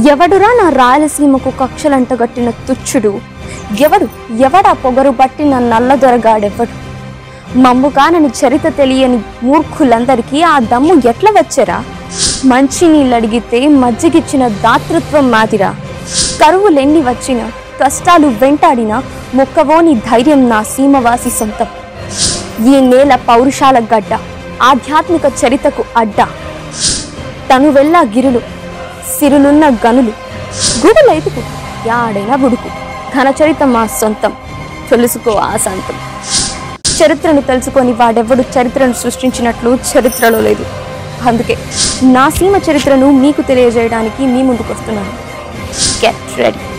ఎవడురా నా రాయలసీమకు కక్షలంటగట్టిన తుచ్చుడు ఎవడు ఎవడా పొగరు పట్టిన నల్లదొరగాడెవడు మమ్ముగానని చరిత తెలియని మూర్ఖులందరికీ ఆ దమ్ము ఎట్ల వచ్చరా మంచినీళ్ళడిగితే మజ్జిగిచ్చిన దాతృత్వం మాదిరా కరువులెన్ని వచ్చినా కష్టాలు వెంటాడినా మొక్కవోని ధైర్యం నా సీమవాసి సొంతం ఈ నేల పౌరుషాల గడ్డ ఆధ్యాత్మిక చరితకు అడ్డ తను వెళ్ళా గిరులు సిరులున్న గనులు గుడులైతుకు యాడైనా బుడుకు ఘనచరిత మా సొంతం తెలుసుకో ఆశాంతం చరిత్రను తెలుసుకొని వాడెవ్వడు చరిత్రను సృష్టించినట్లు చరిత్రలో లేదు అందుకే నా సీమ చరిత్రను మీకు తెలియజేయడానికి మీ ముందుకు వస్తున్నాను గెట్ రెడీ